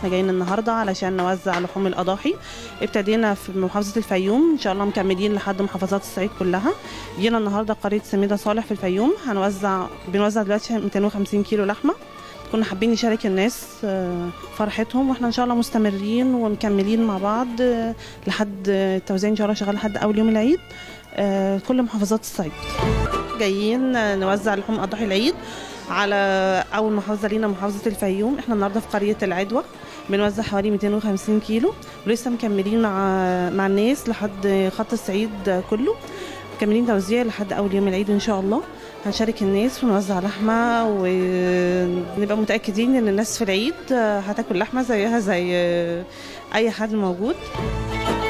احنا جايين النهارده علشان نوزع لحوم الاضاحي ابتدينا في محافظه الفيوم ان شاء الله مكملين لحد محافظات الصعيد كلها جينا النهارده قريه سميده صالح في الفيوم هنوزع بنوزع دلوقتي 250 كيلو لحمه كنا حابين نشارك الناس آه، فرحتهم واحنا ان شاء الله مستمرين ومكملين مع بعض آه، لحد التوزيع ان شاء الله شغال لحد اول يوم العيد آه، كل محافظات الصعيد جايين آه، نوزع لحوم اضاحي العيد على اول محافظه لينا محافظه الفيوم احنا النهارده في قريه العدوى بنوزع حوالي 250 كيلو ولسه مكملين مع مع الناس لحد خط الصعيد كله مكملين توزيع لحد اول يوم العيد ان شاء الله هنشارك الناس ونوزع لحمه ونبقى متاكدين ان الناس في العيد هتاكل لحمه زيها زي اي حد موجود